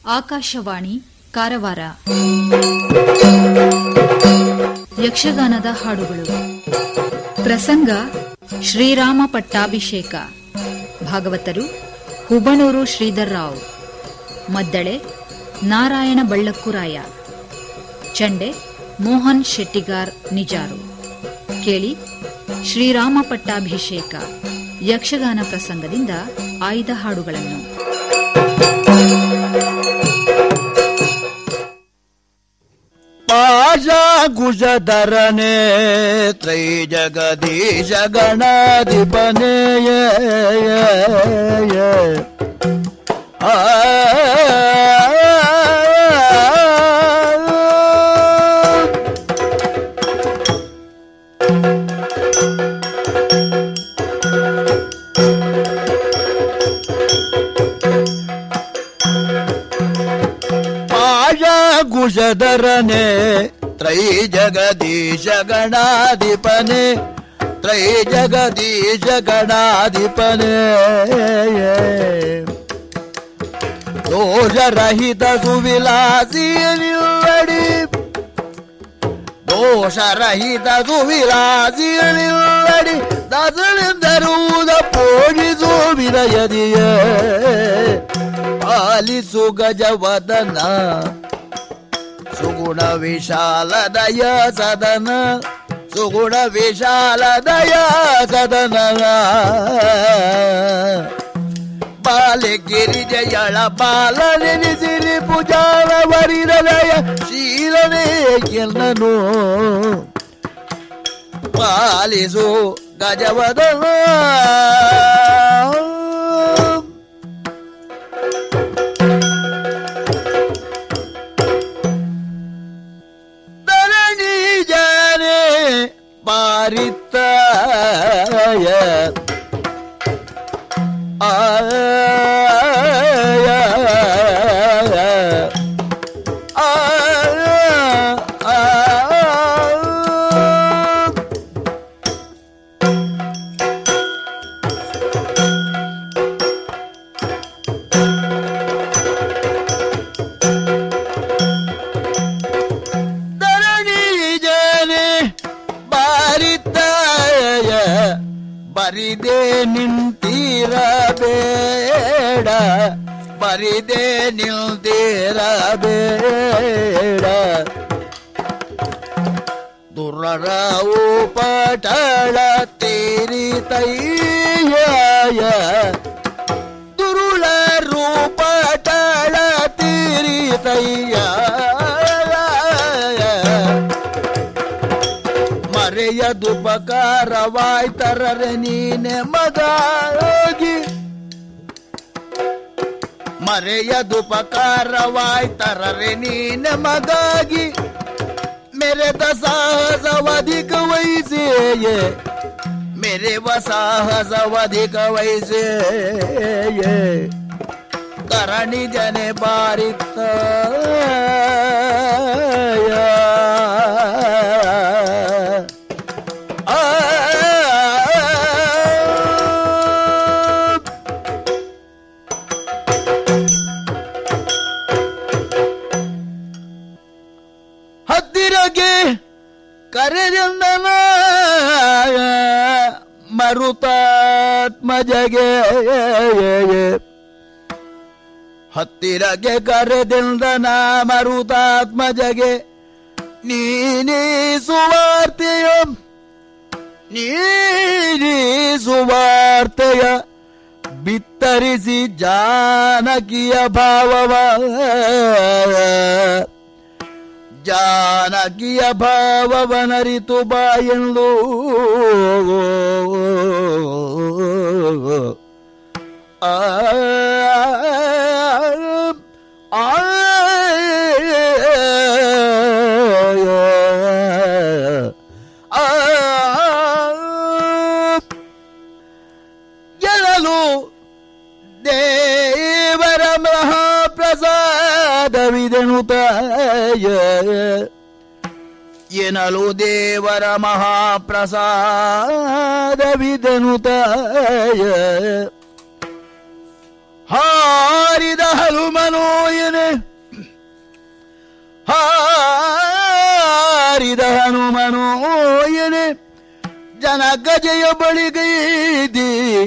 ಆಕಾಶವಾಣಿ ಕಾರವಾರ ಯಕ್ಷಗಾನದ ಹಾಡುಗಳು ಪ್ರಸಂಗ ಶ್ರೀರಾಮ ಪಟ್ಟಾಭಿಷೇಕ ಭಾಗವತರು ಹುಬಣೂರು ಶ್ರೀಧರ್ ರಾವ್ ಮದ್ದಳೆ ನಾರಾಯಣ ಬಳ್ಳಕ್ಕುರಾಯ ಚಂಡೆ ಮೋಹನ್ ಶೆಟ್ಟಿಗಾರ್ ನಿಜಾರು ಕೇಳಿ ಶ್ರೀರಾಮ ಪಟ್ಟಾಭಿಷೇಕ ಯಕ್ಷಗಾನ ಪ್ರಸಂಗದಿಂದ ಆಯ್ದ ಹಾಡುಗಳನ್ನು ಪಾಶಾಕುಶಧರನೆ ತ್ರೈ ಜಗದೀಶ ಗಣಾಧಿಪನೆ ಪಾಶಾಕುಶಧರನೆ ತ್ರೈ ಜಗದೀಶ ಗಣಾಧಿಪನೆ ತ್ರೈ ಜಗದೀಶ ಗಣಾಧಿಪನೆ ದೋಷರಹಿತ ಸುವಿಲಾಸಿ ನಿಲ್ಲಡಿ ದೋಷರಹಿತ ಸುವಿಲಾಸಿ ನಿಲ್ಲಡಿ ದಸಳಿಂದರುವುದ ಪೋಷಿಸು ವಿನಯದಿಯ ಪಾಲಿಸು ಗಜವದನ ಸುಗುಣ ವಿಶಾಲ ದಯ ಸದನ ಸುಗುಣ ವಿಶಾಲ ದಯ ಸದನ ಬಾಲೆ ಗಿರಿಜಯಳ ಬಾಲ ನೆನೆಸಿರಿ ಪೂಜಾರ ವರಿದಯ ಶೀಲನೇ ಎನ್ನನು ಪಾಲಿಸು ಗಜವದನ ಧರಣಿ ಜಾನೆ ಪಾರಿತಾಯ ಧರಣಿ ಜಾನೆ ಬಾರಿತಾಯ ಬರಿದೆ ನಿಂತಿರಬೇಡ ಬರಿದೆ ನಿಲ್ದಿರಬೇಡ ದುರ್ರವು ಪಟಳ ತೀರಿತಯ್ಯ ದುರುಳ ರೂಪಟಳ ತೀರಿತಯ್ಯ ಮರೆಯದುಪಕಾರವಾಯ್ತರರೆ ನೀನೆ ಮಗಾಗಿ ಮರೆಯದುಪಕಾರವಾಯ್ತರರೆ ನೀನೆ ಮಗಾಗಿ ಮೆರೆದ ಸಾಹಸವಧಿಕ ವಯಸ್ಸೇಯೇ ಮೆರೆವ ಸಾಹಸವಧಿಕ ವಯಸ್ಸೇಯೇ ಕರಣಿ ಜನೆ ಬಾರಿತ್ತ ಹತ್ತಿರಗೆ ಕರೆದಂದನ ಮರುತಾತ್ಮಜಗೆ ಹತ್ತಿರಗೆ ಕರೆದಿಂದನ ಮರುತಾತ್ಮಜಗೆ ನೀನೇ ಸುವಾರ್ತೆಯ ನೀನೇ ಸುವಾರ್ತೆಯ ಬಿತ್ತರಿಸಿ ಜಾನಕಿಯ ಭಾವವ ಜಾನಕಿಯ ಭಾವವನರಿತು ಬಾಯೆಂದು ಆ ಆ ಗೆಲ್ಲಲು ದೇವರ ಮಹಾಪ್ರಸಾದವಿದೆನು ತಾಯ ಎನಲು ದೇವರ ಮಹಾಪ್ರಸಾದವಿದನು ತಾಯ ಹಾರ ಹಾರಿದ ಹನುಮನೋಯನೆ ಹಾರಿದ ಹನುಮನೋಯನೆ ಜನ ಗಜೆಯ ಬಳಿಗೈದಿ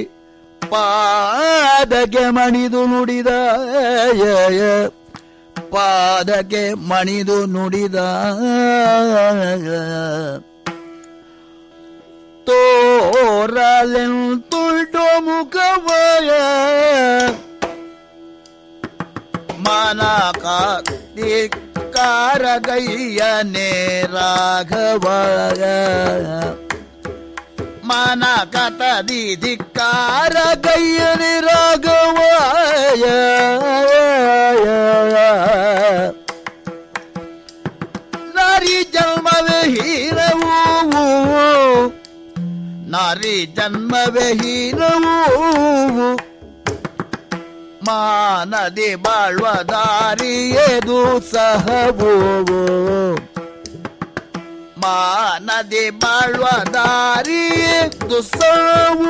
ಪಾದಕ್ಕೆ ಮಣಿದು ನುಡಿದ ಪಾದಕ್ಕೆ ಮಣಿದು ನುಡಿದ ತೋರಲೆಂತುಳ್ಟು ಮುಖವಯ ಮನ ಕಾರಗಯ್ಯನೆ ರಾಘವಯ ಮನ ಕತದಿ ಧಿಕ್ಕಾರ ಗಯ್ಯನೆ ರಾಘವಯ ನಾರಿ ಜನ್ಮವೇ ಹೀರವು ನಾರಿ ಜನ್ಮವೇ ಹೀರವು ಮಾನದಿ ಬಾಳ್ವ ದಾರಿಯದು ಸಹವು ಮಾನದಿ ಬಾಳ್ವ ದಾರಿಯದು ಸಹವು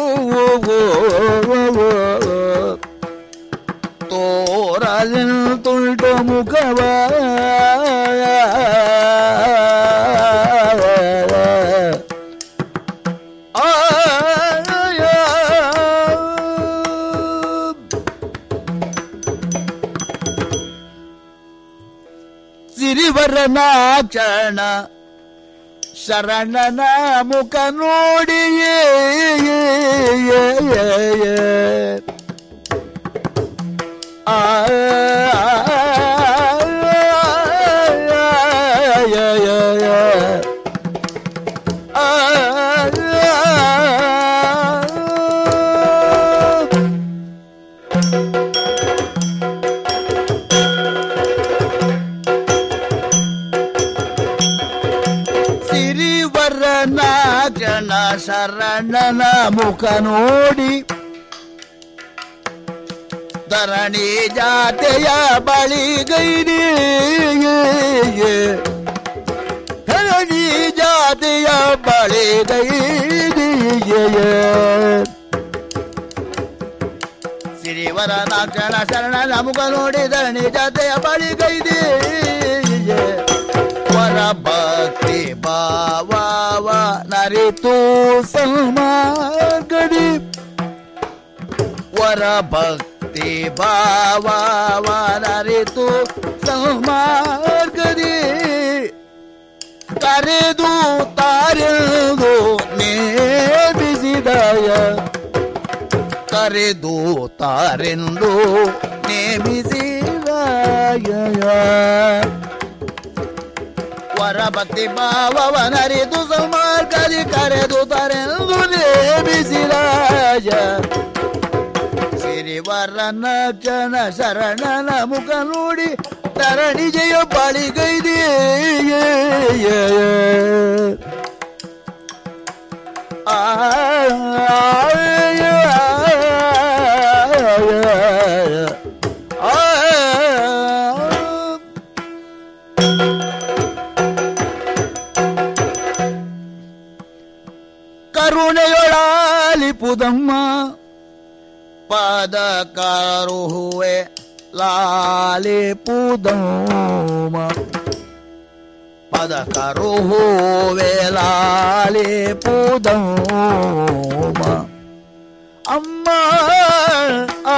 ತೋರಲಿನ ತುಳ್ಟು ಮುಖವ ಸಿರಿವರನಾಚಣ ಶರಣನ ಮುಖ ನೋಡಿಯೇ ಆ ಸಿರಿವರನ ಜನ ಶರಣನ ಮುಖ ನೋಡಿ ಧರಣಿ ಜಾತೆಯ ಬಳಿಗೈರಿ ಧರಣಿ ಜಾತೆಯ ಬಳಿಗೈರಿ ಸಿರಿವರನ ಜನ ಶರಣನ ಮುಖ ನೋಡಿ ಧರಣಿ ಜಾತೆಯ ಬಳಿಗೈದಿ ವರ ಭಕ್ತಿ ಭಾವ ನರಿತು ಸಲ್ಮಾಗಡಿ ವರ ಭಕ್ತಿ ಭಾವ ನರಿತು ಸಲ್ಮಾರ್ಗದಿ ಕರೆದು ತಾರೆದು ನೇಮಿಸಿದಯ ಕರೆದು ತಾರೆಂದು ನೇಮಿಸಿದಯ ವರ ಭಕ್ತಿ ಭಾವವನರಿದು ಸಮಾರ್ಗದಿ ಕರೆದು ತರೆಂದು ನೇಮಿಸಿರಾಜ ಸಿರಿವರನ ಜನ ಶರಣನ ಮುಖ ನೋಡಿ ತರಣಿ ಜಯ ಬಳಿಗೈದಿ ಆ ಕರುಣೆಯೊಳಾಲಿಪುದಮ್ಮ ಪದ ಕರುಹುವೆ ಲಾಲಿಪುದಮ್ಮ ಪದ ಕರುಹುವೆ ಲಾಲಿಪುದಮ್ಮ ಅಮ್ಮ ಆ,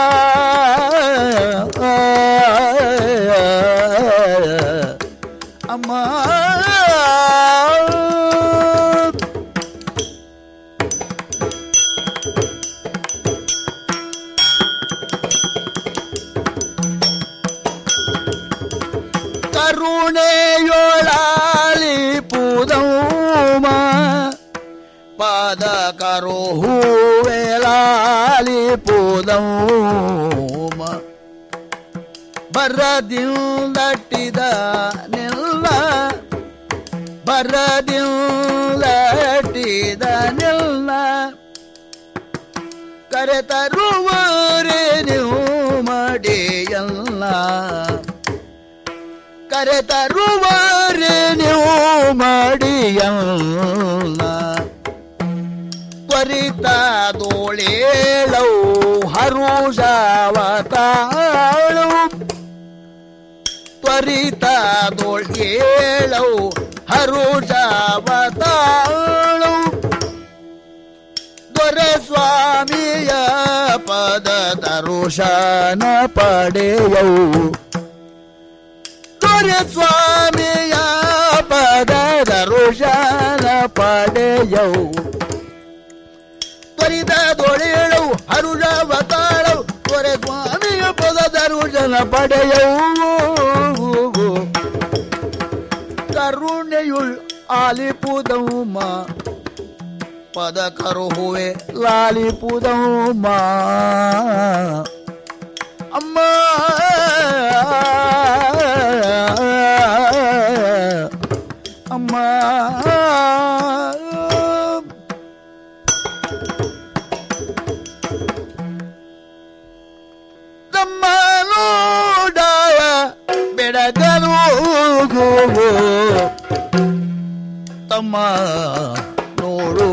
ಆ, ಅಮ್ಮ ಕರುಣೆಯೊಳಾಲಿ ಪುದೌಮ ಪಾದ ಕರು ಹೂವೆಲಾಲಿ ಪುದೌಮ ಬರದಿಂದಟ್ಟಿದ ನಿಲ್ಲ ಬರದಿಂದಟ್ಟಿದ ನಿಲ್ಲ ಕರೆತರುವರೆ ನೀವು ಮಡಿಯಲ್ಲ ಕರೆತರುವರೆ ನೀವು ಮಡಿಯಲ್ಲ ತ್ವರಿತ ದೋಳೇಳವು ಹರುಷಾವತಾರ ಹರಿತದೊಳ್ ಏಳವು ಹರುಷವತಾಳು ದೊರೆ ಸ್ವಾಮಿಯ ಪದ ತರುಷನ ಪಡೆಯವು ದೊರೆ ಸ್ವಾಮಿಯ ಪದ ತರುಷನ ಪಡೆಯವು ತ್ವರಿತ ದೊಳೆಯಳು ಹರುಷವತಾಳವು ದೊರೆ ಸ್ವಾಮಿಯ ಪದ ತರುಷನ ಪಡೆಯವು ಕರುಣೆಯುಳ್ ಆಲಿಪುದೌಮ ಪದ ಕರುಹುವೆ ಲಾಲಿಪುದೌಮ ಅಮ್ಮ ಅಮ್ಮ ತಮ್ಮ ನೋಡಾಯ ಬೆಡಗನು ತಮ್ಮ ನೋಡು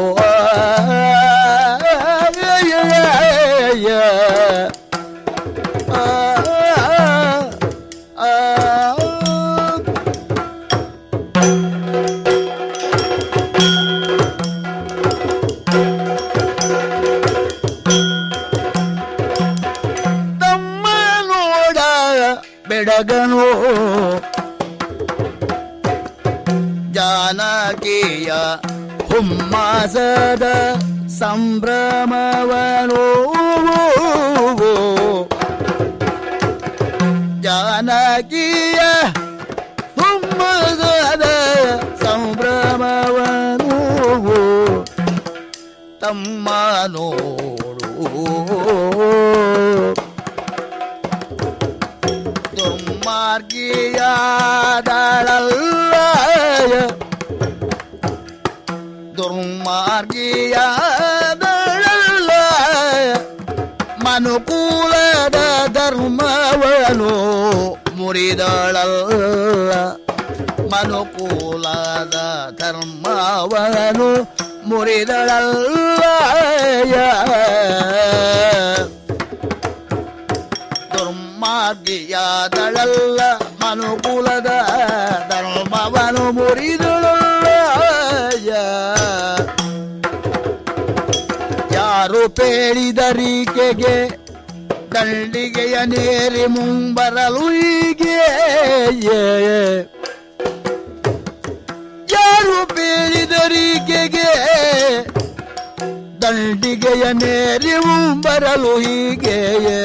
ತಮ್ಮ ನೋಡ ಬೆಡಗನು ಜಾನಕಿಯ ಹುಮ್ಮಾಸದ ಸಂಭ್ರಮವನು ಜಾನಕಿಯ ಹುಮ್ಮಸದ ಸಂಭ್ರಮವನು ತಮ್ಮ ನೋಡು ದುರ್ಮಾರ್ಗಿಯಾದಳಲ್ಲ ದುರ್ಮಾರ್ಗಿಯಾದಳಲ್ಲ ಮನುಕೂಲದ ಧರ್ಮವನು ಮುರಿದಳಲ್ಲ ಮನುಕೂಲದ ಧರ್ಮವನು ಮುರಿದಳಲ್ಲ ದುರ್ಮಾರ್ಗಿಯಾದಳಲ್ಲ ಮನುಕುಲದ ಧರ್ಮವನು ಮುರಿದಳಲ್ಲ ಯಾರು ಪೇಳಿದರಿಕೆಗೆ ದಂಡಿಗೆಯ ನೇರಿ ಮುಂಬರಲು ಹೀಗೆ ಯಾರು ಪೇಳಿದರಿಕೆಗೆ ದಂಡಿಗೆಯ ನೇರಿ ಮುಂಬರಲು ಹೀಗೆ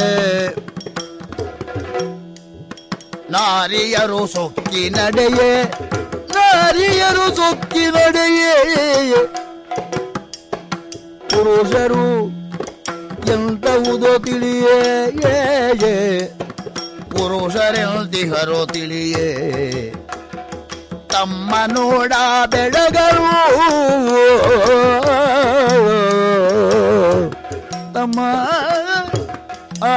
ನಾರಿಯರು ಸೊಕ್ಕಿ ನಡೆಯೇ ನಾರಿಯರು ಸೊಕ್ಕಿ ನಡೆಯೇ ಪುರುಷರು ಎಂತವುದೋ ತಿಳಿಯೇ ಏ, ಏ. ಪುರುಷರೆಂತಿಹರೋ ತಿಳಿಯೇ ತಮ್ಮ ನೋಡ ಬೆಳಗರು ತಮ್ಮ ಆ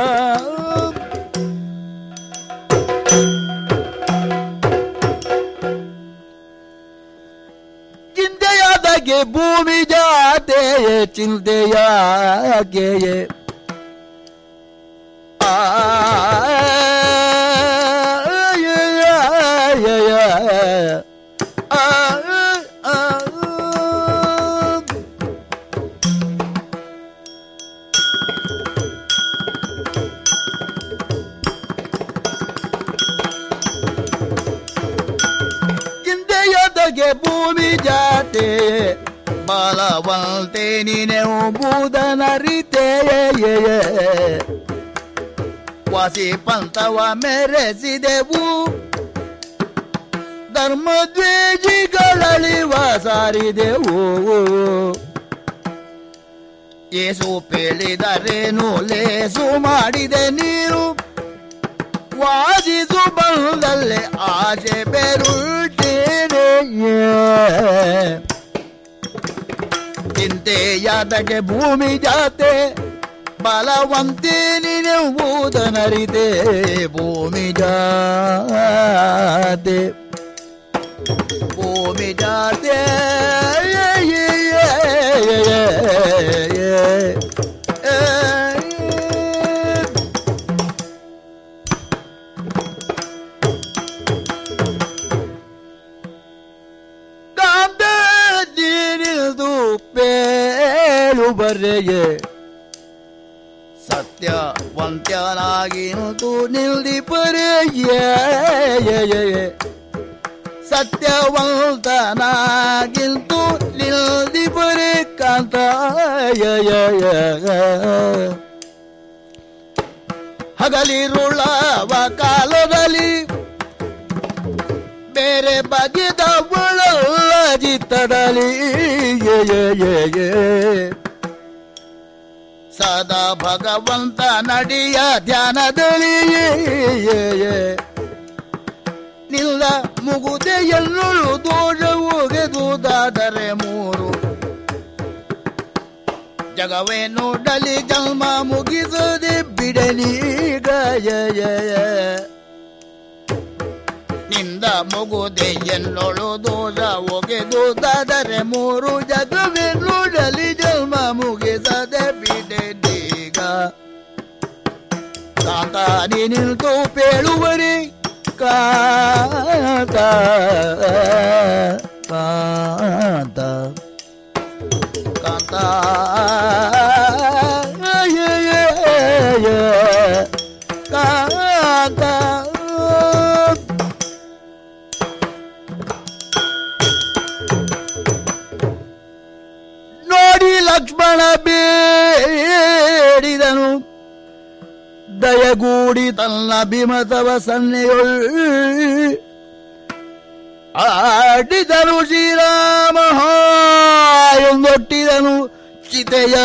ಚಿಂತೆಯಾದಾಗೆ ಭೂಮಿ ಜಾತೆಯೇ ಚಿಂತೆಯಾಗೆ ಆ ಚಿಂತೆಯೊದಗೆ ಭೂಮಿ ಜಾತೆ ಬಲವಂತೆ ನೀನೆಂಬುದನರಿತೆಯೇ ವಾಸಿ ಪಂಥವ ಮೆರೆಸಿದೆವು ಧರ್ಮದ್ವೇಜಿಗಳಳಿವ ಸಾರಿದೆವು ಏಸು ಪೇಳಿದರೇನು ಲೇಸು ಮಾಡಿದೆ ನೀರು ವಾದಿಸು ಬಂದಲ್ಲೇ ಆಸೆ ಬೆರುಳ್ತೇನೆ ಚಿಂತೆಯಾದಗೆ ಭೂಮಿ ಜಾತೆ ಬಲವಂತೆ ನೀನೆಂಬುದನರಿತೆ ಭೂಮಿ ಜಾತೆ ಭೂಮಿ ಜಾತೆ ಬರೆಯೇ ಸತ್ಯವಂತ್ಯನಾಗಿಂತು ನಿಲ್ದಿ ಪರೆಯೇ ಸತ್ಯವಂತನಾಗಿಂತು ನಿಲ್ದಿ ಪರೆ ಕಾಂತ ಹಗಲಿರುಳವ ಕಾಲದಲ್ಲಿ ಬೇರೆ ಬಗೆದ ಜಿತ್ತಡಲಿ ಸದಾ ಭಗವಂತ ನಡಿಯ ಧ್ಯಾನದಲ್ಲಿ ನಿಲ್ಲ ಮುಗುದೆ ಎಲ್ಲುಳು ದೋಷ ಹೋಗೆದುದಾದರೆ ಮೂರು ಜಗವೇ ನೋಡಲಿ ಜನ್ಮ ಮುಗಿಸದೆ ಬಿಡಲಿ ಗಯ ನಿಂದ ಮುಗುದೆ ಎಲ್ಲೊಳು ದೋಷ ಒಗೆದುದಾದರೆ ಮೂರು ಜಗವೇ ನೋಡಲಿ ಜನ್ಮ ಮುಗಿಸದೆ ಬಿಡಲೀಗ ಕಾಂತ ನೀ ನಿಲ್ತು ಪೇಳುವರಿ ಕಾಂತ ಕಾಂತ ಕಾಂತ ಕಾಂತ ನೋಡಿ ಲಕ್ಷ್ಮಣ ಬೇಡಿದನು ದಯಗೂಡಿ ತನ್ನ ಬಿಮತವ ಸನ್ನೆಯೊಳ್ ಆಡಿದನು ಶ್ರೀರಾಮ ಎಂದೊಟ್ಟಿದನು ಚಿತೆಯ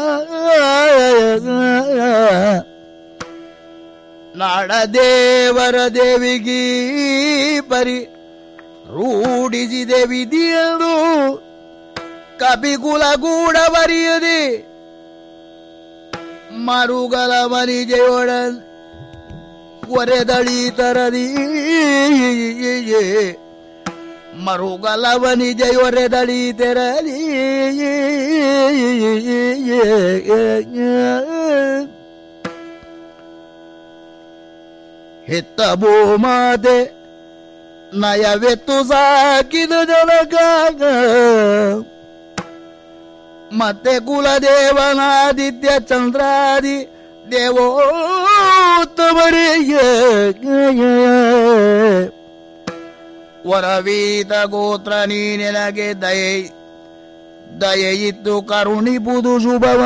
ನಾಡದೇವರ ದೇವಿಗೀ ಪರಿ ರೂಢಿಸಿದೆ ವಿಧಿಯನು ಕಪಿಕುಲ ಗೂಢ ಬರಿಯದೆ ಮರುಗಲ ಮರಿಜೆಯೊಡನ್ ಒರೆದಳಿ ತರದಿ ಮರುಗಲವನಿ ಜಯೊರೆದಳಿ ತೆರಲಿ ಹೆತ್ತ ಭೂಮಾತೆ ನಯವೆತ್ತು ಸಾಕಿದ ಜನಗಾಗ ಮತ್ತೆ ಕುಲದೇವನಾದಿತ್ಯ ಚಂದ್ರಾದಿ ದೇವೋತ್ತಮರಿಗೆ ವರವೀತ ಗೋತ್ರ ನೀ ನಿನಗೆ ದಯೆ ದಯೆ ಇತ್ತು ಕರುಣಿಪುದು ಶುಭವ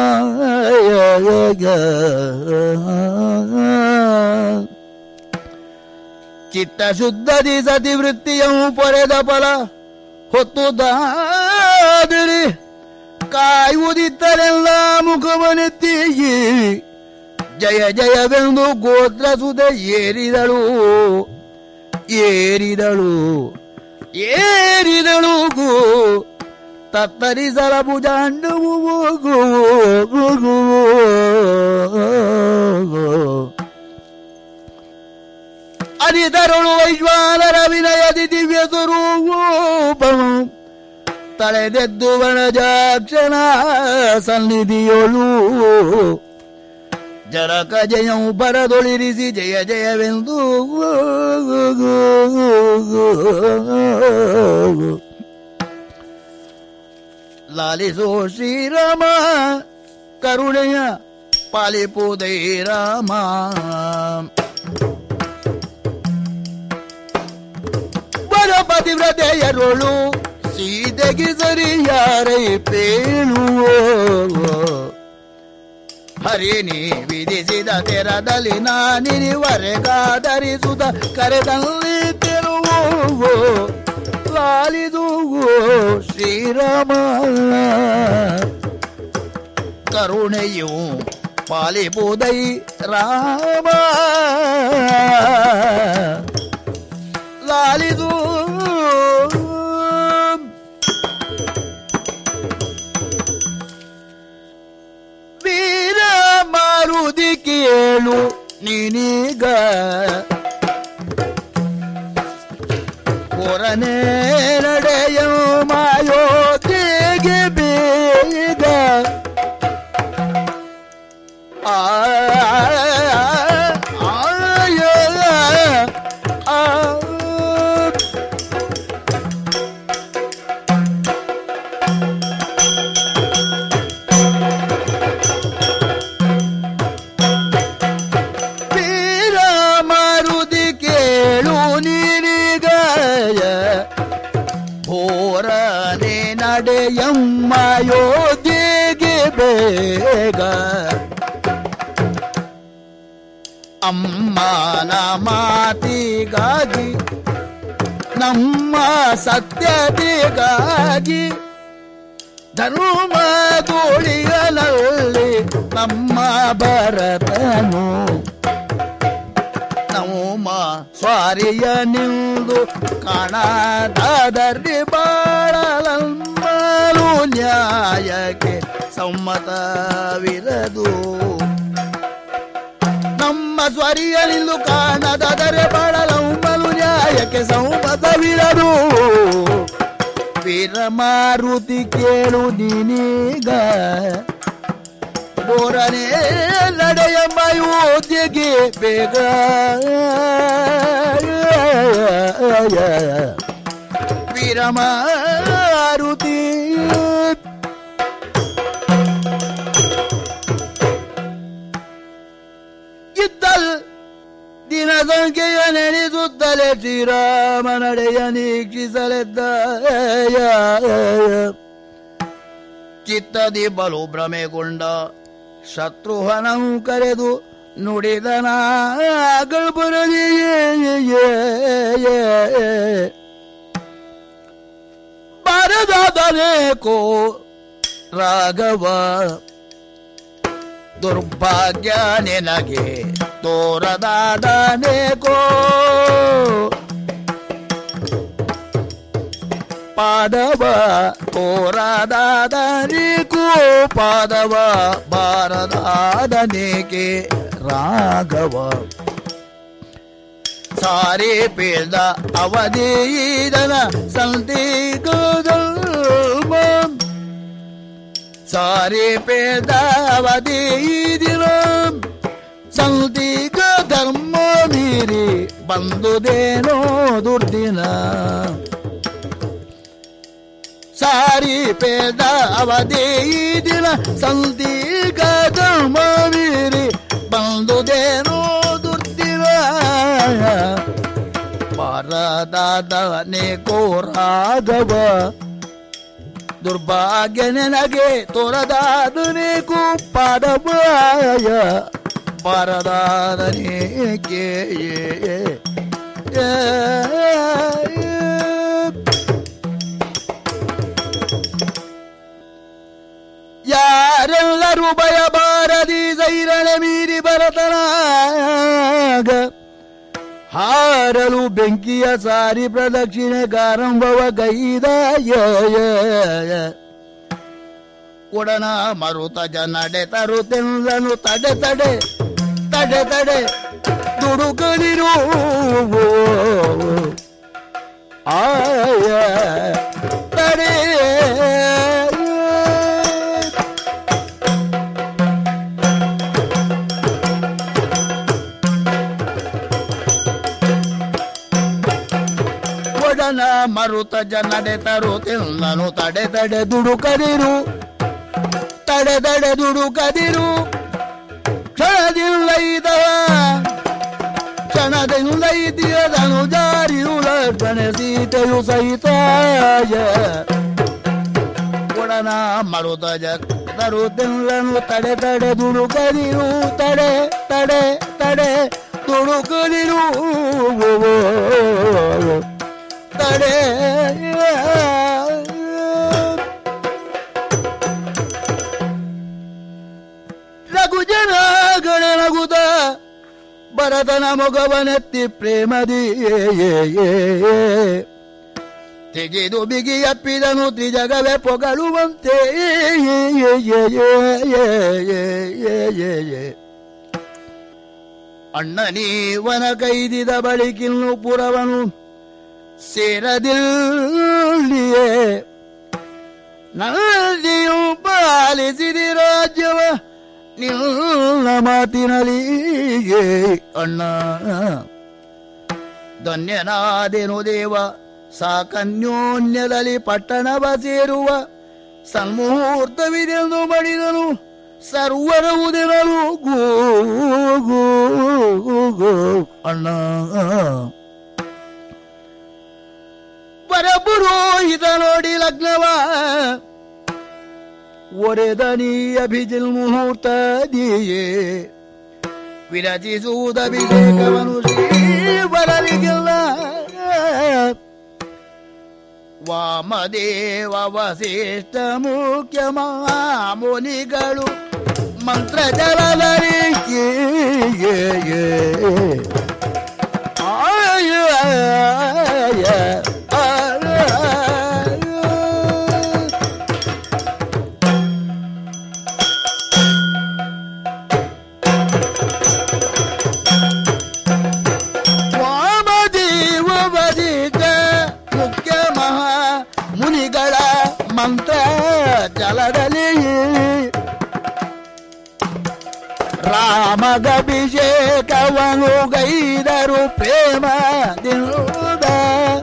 ಚಿತ್ತ ಶುದ್ಧದಿ ಸತಿ ವೃತ್ತಿಯು ಪೊರೆದ ಫಲ ಹೊತ್ತು ದಾದಿರಿ ಕಾಯುವುದಿತ್ತರೆಲ್ಲ ಮುಖವನೆತ್ತಿ ಜಯ ಜಯವೆಂದು ಗೋತ್ರ ಸುತ ಏರಿದಳು ಏರಿದಳು ಏರಿದಳು ಗೋ ತತ್ತರಿಸಲ ಭುಜಾಂಡವು ಅರಿತರುಳು ವೈಶ್ವಾನರ ವಿನಯದಿ ದಿವ್ಯ ಸ್ವರೂಪನು ತಳೆದೆದ್ದು ವನಜಾಕ್ಷಣ ಸನ್ನಿಧಿಯೊಳು ಜರಕ ಜಯವು ಬರದೊಳಿರಿಸಿ ಜಯ ಜಯವೆಂದು ಲಾಲಿಸೋ ಶ್ರೀರಾಮ ಕರುಣೆಯ ಪಾಲಿಪುದೈ ರಾಮ ಬರ ಪತಿವ್ರತೆಯರೊಳು ಸೀತೆಗೆ ಸರಿಯಾರೈ ಪೇಳುವೋ ಹರಿ ನೀ ವಿಧಿಸಿದ ತೆರದಲ್ಲಿ ನಾನಿವರೆಗಾದರಿಸುತ್ತ ಕರೆದಲ್ಲಿ ತೆರುವೋ ಲಾಲಿದುವೋ ಶ್ರೀರಾಮ ಕರುಣೆಯು ಪಾಲಿಪುದೈ ರಾಮ ಲಾಲಿದು ವೀರ ಮಾರುದಿ ಕೇಳು ನೀನೀಗ ಹೊರನೇ ನಡೆಯೋ ಮಾಯೋತಿಗೆ ಬೇಗ ಆ ಆಯ ಆ ಅಮ್ಮನ ಮಾತಿಗಾಗಿ ನಮ್ಮ ಸತ್ಯತೆಗಾಗಿ ಧರ್ಮ ಗೋಳಿಗಳಲ್ಲಿ ನಮ್ಮ ಭರತನು ನಮ್ಮ ಸ್ವಾರಿಯ ನಿಂದು ಕಾಣದಾದರಿ ಬಾಳಲಮ್ಮಲು ನ್ಯಾಯಕ್ಕೆ ಸಮ್ಮತವಿರದು ನಮ್ಮ ಸ್ವರಿಯ ನಿಂದು ಕಾಣದಾದರೆ ಬಾಳಲಮ್ಮಲು ನ್ಯಾಯಕ್ಕೆ ಸಮ್ಮತವಿರದು ವೀರಮಾರುತಿ ಕೇಳು ನೀನೀಗ ಬೋರನೆ ನಡೆಯಮ್ಮ ಯೋಧ್ಯೆಗೆ ಬೇಗ ವೀರಮಾರುತಿ ಇದ್ದಲ್ ದಿನ ಸಂಖ್ಯೆಯ ನೆನೆಸುತ್ತಲೇ ಶ್ರೀರಾಮ ನಡೆಯ ನೀಕ್ಷಿಸಲೆದ್ದ ಚಿತ್ತದಿ ಬಲು ಭ್ರಮೆಗೊಂಡ ಶತ್ರುಹನಂ ಕರೆದು ನುಡಿದನ ಬರದಾದನೇಕೋ ರಾಘವ ದುರ್ಭಾಗ್ಯ ನಿನಗೆ ತೋರದಾದನೇಕೋ ಪಾದವ ಕೋರದಾದನಿಗೂ ಪಾದವ ಬಾರದಾದನಿಗೆ ರಾಘವ ಸಾರಿ ಪೀಳ್ದ ಅವಧೀದನ ಸಂದಿಗೋದಲ್ಮ ಸಾರಿ ಪೇದ ಅವಧೀದಿನ ಸಂದಿಗ ಧರ್ಮ ಮೀರಿ ಬಂದುದೇನೋ ದುರ್ದಿನ ಸಾರಿ ಪೇದ ಅವಧಿ ದಿನ ಸಂದಿಗ ಧರ್ಮ ಮೀರಿ ಬಂದುದೇನೋ ದುರ್ದಿನ ಪರದಾದನೆ ಕೋರಾಗವ ದುರ್ಭಾಗ್ಯ ನನಗೆ ತೋರದಾದನೆ ಪಾದವಾಯ ಪರದಾದನೆ ಕೇ ಯಾರೆಲ್ಲರೂ ಭಯಬಾರದಿ ಸೈರಣೆ ಮೀರಿ ಬರತನಾಗ ಹಾರಲು ಬೆಂಕಿಯ ಸಾರಿ ಪ್ರದಕ್ಷಿಣೆ ಗಾರಂಭವ ಗೈದ ಉಡನ ಮರುತ ಜನಡೆ ತರುತ್ತೆಲ್ಲನು ತಡೆ ತಡೆ ತಡೆ ತಡೆ ದುಡುಕಲಿರು ಆಯ ತಡೆ ಒಡನ ಮರುತ ಜನಡೆ ತರುತ್ತಿಲ್ಲನು ತಡೆ ತಡೆ ದುಡುಕದಿರು ತಡೆ ತಡೆ ದುಡುಕದಿರು ಕ್ಷಣದಿಲ್ಲ ಇದ ಕ್ಷಣದಿಂದ ಇದ್ದಿಯದನು ಜಾರಿಯು ಲಕ್ಷಣೆ ಸೀತೆಯು ಸಹಿತಾಯ ಒಡನ ಮರುತ ಜ ತರುತ್ತಿಲ್ಲನು ತಡೆ ತಡೆ ದುಡುಕದಿರು ತಡೆ ತಡೆ ತಡೆ ದುಡುಕದಿರು ತಡೆ ರಘು ಜನ ಗಣನಗುದ ಭರತನ ಮೊಗವನೆತ್ತಿ ಪ್ರೇಮದಿ ತೆಗೆದು ಬಿಗಿ ಅಪ್ಪಿದನು ತ್ರಿಜಗವೇ ಪೊಗಳುವಂತೆ ಅಣ್ಣ ನೀವನ ಕೈದಿದ ಬಳಿಕಿನ್ನು ಪುರವನು ಸೇರದಿಲ್ಲಿಯೇ ನಂದಿಯು ಪಾಲಿಸಿದಿ ರಾಜ್ಯವ ನಿನ್ನ ಮಾತಿನಲ್ಲಿಯೇ ಅಣ್ಣ ಧನ್ಯನಾದೆನು ದೇವ ಸಾಕನ್ಯೋನ್ಯದಲ್ಲಿ ಪಟ್ಟಣವ ಸೇರುವ ಸನ್ಮುಹೂರ್ತವಿದೆಂದು ಮಡಿದನು ಸರ್ವರವುದಿರಲು ಗೋ ಗೋ ಗೋ ಅಣ್ಣ ಪರಪುರೋಹಿತ ನೋಡಿ ಲಗ್ನವ ಒರೆದ ನೀ ಅಭಿಜಿಲ್ ಮುಹೂರ್ತ ದಿಯೇ ವಿರಚಿಸುವುದ ವಿವೇಕವನು ಶ್ರೀವರರಿಗಿಲ್ಲ ವಾಮದೇವ ವಸಿಷ್ಠ ಮುಖ್ಯ ಮುನಿಗಳು ಮಂತ್ರ ಜಲಧರಿ ವಾಮದೇವ ವಸಿಷ್ಠ ಮುಖ್ಯ ಮಹಾ ಮುನಿಗಳ ಮಂತ್ರ ಜಲದಲ್ಲಿ ರಾಮಗಭಿಷೇಕವನು ಗೈದರು ಪ್ರೇಮದಿಂದ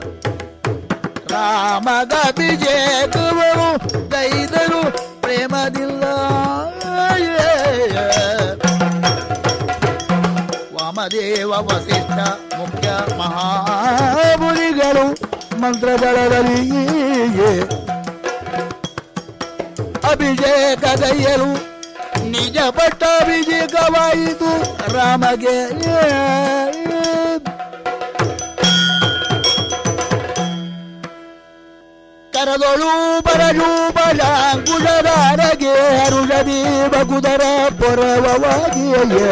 ರಾಮಗಭಿಷೇಕವನು ಗೈದರು ಪ್ರೇಮದಿಂದ ವಾಮದೇವ ವಸಿಷ್ಠ ಮುಖ್ಯ ಮಹಾಮುನಿಗಳು ಮಂತ್ರದಳದಲ್ಲಿ ಅಭಿಷೇಕ ಗೈಯರು ನಿಜ ಪಟ್ಟಾಭಿಷೇಕವಾಯಿತು ರಾಮಗೆ ಕರದೊಳು ಪರಜೂಪಲಾಂಕುಶಧಾರಗೆ ಹರುಷದಿ ಬಗುದರ ಪೊರವವಾಗಿಯೇ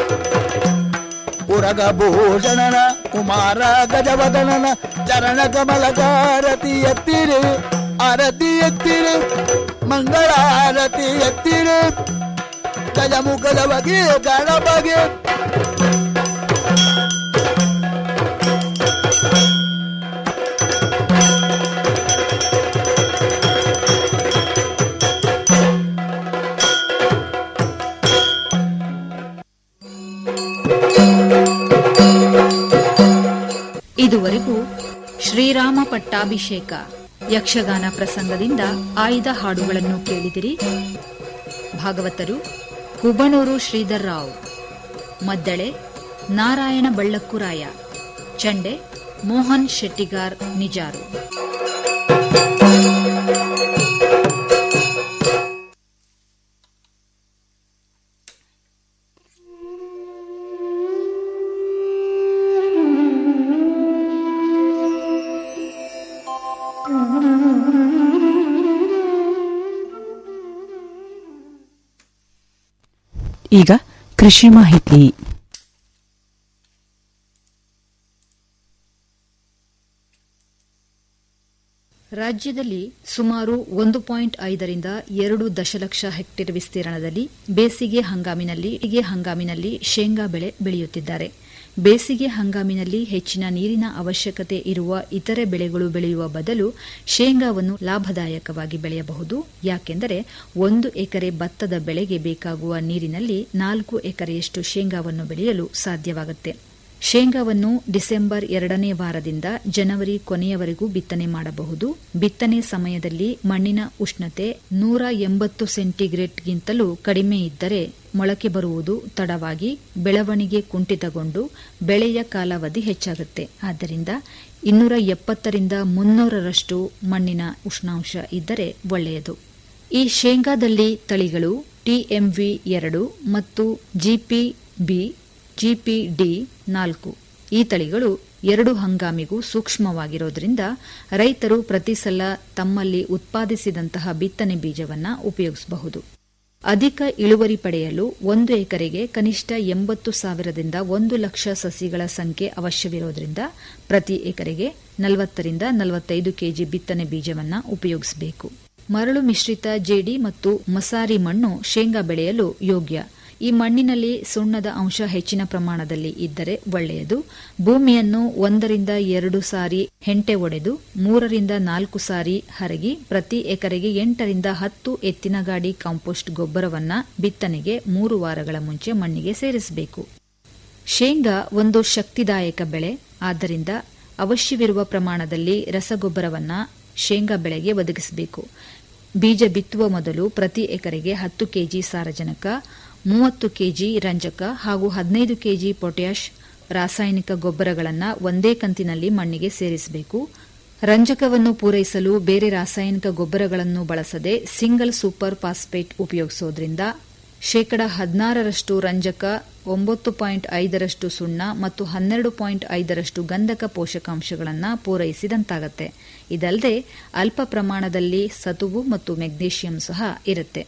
ಪುರಗಭೂಷಣನ ಕುಮಾರ ಗಜವದನನ ಚರಣ ಕಮಲಕಾರತಿ ಎತ್ತಿರಿ ಆರತಿ ಎತ್ತಿರಿ ಮಂಗಳಾರತಿ ಎತ್ತಿರಿ ಗಜಮುಖದ ಬಗೆ ಗಣಬಗೆ ಇದುವರೆಗೂ ಶ್ರೀರಾಮ ಪಟ್ಟಾಭಿಷೇಕ ಯಕ್ಷಗಾನ ಪ್ರಸಂಗದಿಂದ ಆಯ್ದ ಹಾಡುಗಳನ್ನು ಕೇಳಿದಿರಿ ಭಾಗವತರು ಹುಬಣೂರು ಶ್ರೀಧರ್ ರಾವ್ ಮದ್ದಳೆ ನಾರಾಯಣ ಬಳ್ಳಕ್ಕುರಾಯ ಚಂಡೆ ಮೋಹನ್ ಶೆಟ್ಟಿಗಾರ್ ನಿಜಾರು ಈಗ ಕೃಷಿ ಮಾಹಿತಿ ರಾಜ್ಯದಲ್ಲಿ ಸುಮಾರು ಒಂದು ಪಾಯಿಂಟ್ ಐದರಿಂದ ಎರಡು ದಶಲಕ್ಷ ಹೆಕ್ಟೇರ್ ವಿಸ್ತೀರ್ಣದಲ್ಲಿ ಬೇಸಿಗೆ ಹಂಗಾಮಿನಲ್ಲಿ ಬೇಸಿಗೆ ಹಂಗಾಮಿನಲ್ಲಿ ಶೇಂಗಾ ಬೆಳೆ ಬೆಳೆಯುತ್ತಿದ್ದಾರೆ ಬೇಸಿಗೆ ಹಂಗಾಮಿನಲ್ಲಿ ಹೆಚ್ಚಿನ ನೀರಿನ ಅವಶ್ಯಕತೆ ಇರುವ ಇತರೆ ಬೆಳೆಗಳು ಬೆಳೆಯುವ ಬದಲು ಶೇಂಗಾವನ್ನು ಲಾಭದಾಯಕವಾಗಿ ಬೆಳೆಯಬಹುದು ಯಾಕೆಂದರೆ ಒಂದು ಎಕರೆ ಭತ್ತದ ಬೆಳೆಗೆ ಬೇಕಾಗುವ ನೀರಿನಲ್ಲಿ ನಾಲ್ಕು ಎಕರೆಯಷ್ಟು ಶೇಂಗಾವನ್ನು ಬೆಳೆಯಲು ಸಾಧ್ಯವಾಗುತ್ತೆ ಶೇಂಗಾವನ್ನು ಡಿಸೆಂಬರ್ ಎರಡನೇ ವಾರದಿಂದ ಜನವರಿ ಕೊನೆಯವರೆಗೂ ಬಿತ್ತನೆ ಮಾಡಬಹುದು ಬಿತ್ತನೆ ಸಮಯದಲ್ಲಿ ಮಣ್ಣಿನ ಉಷ್ಣತೆ ನೂರ ಎಂಬತ್ತು ಸೆಂಟಿಗ್ರೇಡ್ಗಿಂತಲೂ ಕಡಿಮೆ ಇದ್ದರೆ ಮೊಳಕೆ ಬರುವುದು ತಡವಾಗಿ ಬೆಳವಣಿಗೆ ಕುಂಠಿತಗೊಂಡು ಬೆಳೆಯ ಕಾಲಾವಧಿ ಹೆಚ್ಚಾಗುತ್ತೆ ಆದ್ದರಿಂದ ಇನ್ನೂರ ಎಪ್ಪತ್ತರಿಂದ ಮುನ್ನೂರರಷ್ಟು ಮಣ್ಣಿನ ಉಷ್ಣಾಂಶ ಇದ್ದರೆ ಒಳ್ಳೆಯದು ಈ ಶೇಂಗಾದಲ್ಲಿ ತಳಿಗಳು ಟಿಎಂವಿ ಎರಡು ಮತ್ತು ಜಿಪಿಬಿ ಜಿಪಿಡಿ ನಾಲ್ಕು ಈ ತಳಿಗಳು ಎರಡು ಹಂಗಾಮಿಗೂ ಸೂಕ್ಷ್ಮವಾಗಿರೋದ್ರಿಂದ ರೈತರು ಪ್ರತಿ ಸಲ ತಮ್ಮಲ್ಲಿ ಉತ್ಪಾದಿಸಿದಂತಹ ಬಿತ್ತನೆ ಬೀಜವನ್ನ ಉಪಯೋಗಿಸಬಹುದು ಅಧಿಕ ಇಳುವರಿ ಪಡೆಯಲು ಒಂದು ಎಕರೆಗೆ ಕನಿಷ್ಠ ಎಂಬತ್ತು ಸಾವಿರದಿಂದ ಒಂದು ಲಕ್ಷ ಸಸಿಗಳ ಸಂಖ್ಯೆ ಅವಶ್ಯವಿರೋದ್ರಿಂದ ಪ್ರತಿ ಎಕರೆಗೆ ನಲವತ್ತರಿಂದ ನಲವತ್ತೈದು ಕೆಜಿ ಬಿತ್ತನೆ ಬೀಜವನ್ನ ಉಪಯೋಗಿಸಬೇಕು ಮರಳು ಮಿಶ್ರಿತ ಜೇಡಿ ಮತ್ತು ಮಸಾರಿ ಮಣ್ಣು ಶೇಂಗಾ ಬೆಳೆಯಲು ಯೋಗ್ಯ ಈ ಮಣ್ಣಿನಲ್ಲಿ ಸುಣ್ಣದ ಅಂಶ ಹೆಚ್ಚಿನ ಪ್ರಮಾಣದಲ್ಲಿ ಇದ್ದರೆ ಒಳ್ಳೆಯದು ಭೂಮಿಯನ್ನು ಒಂದರಿಂದ ಎರಡು ಸಾರಿ ಹೆಂಟೆ ಒಡೆದು ಮೂರರಿಂದ ನಾಲ್ಕು ಸಾರಿ ಹರಗಿ ಪ್ರತಿ ಎಕರೆಗೆ ಎಂಟರಿಂದ ಹತ್ತು ಎತ್ತಿನ ಗಾಡಿ ಕಾಂಪೋಸ್ಟ್ ಗೊಬ್ಬರವನ್ನ ಬಿತ್ತನೆಗೆ ಮೂರು ವಾರಗಳ ಮುಂಚೆ ಮಣ್ಣಿಗೆ ಸೇರಿಸಬೇಕು ಶೇಂಗಾ ಒಂದು ಶಕ್ತಿದಾಯಕ ಬೆಳೆ ಆದ್ದರಿಂದ ಅವಶ್ಯವಿರುವ ಪ್ರಮಾಣದಲ್ಲಿ ರಸಗೊಬ್ಬರವನ್ನ ಶೇಂಗಾ ಬೆಳೆಗೆ ಒದಗಿಸಬೇಕು ಬೀಜ ಬಿತ್ತುವ ಮೊದಲು ಪ್ರತಿ ಎಕರೆಗೆ ಹತ್ತು ಕೆಜಿ ಸಾರಜನಕ ಮೂವತ್ತು ಕೆಜಿ ರಂಜಕ ಹಾಗೂ ಹದಿನೈದು ಕೆಜಿ ಪೊಟ್ಯಾಷ್ ರಾಸಾಯನಿಕ ಗೊಬ್ಬರಗಳನ್ನು ಒಂದೇ ಕಂತಿನಲ್ಲಿ ಮಣ್ಣಿಗೆ ಸೇರಿಸಬೇಕು ರಂಜಕವನ್ನು ಪೂರೈಸಲು ಬೇರೆ ರಾಸಾಯನಿಕ ಗೊಬ್ಬರಗಳನ್ನು ಬಳಸದೆ ಸಿಂಗಲ್ ಸೂಪರ್ ಫಾಸ್ಫೇಟ್ ಉಪಯೋಗಿಸೋದ್ರಿಂದ ಶೇಕಡ ಹದಿನಾರರಷ್ಟು ರಂಜಕ ಒಂಬತ್ತು ಪಾಯಿಂಟ್ ಐದರಷ್ಟು ಸುಣ್ಣ ಮತ್ತು ಹನ್ನೆರಡು ಪಾಯಿಂಟ್ ಐದರಷ್ಟು ಗಂಧಕ ಪೋಷಕಾಂಶಗಳನ್ನು ಪೂರೈಸಿದಂತಾಗತ್ತೆ ಇದಲ್ಲದೆ ಅಲ್ಪ ಪ್ರಮಾಣದಲ್ಲಿ ಸತುವು ಮತ್ತು ಮೆಗ್ನೀಷಿಯಂ ಸಹ ಇರುತ್ತೆ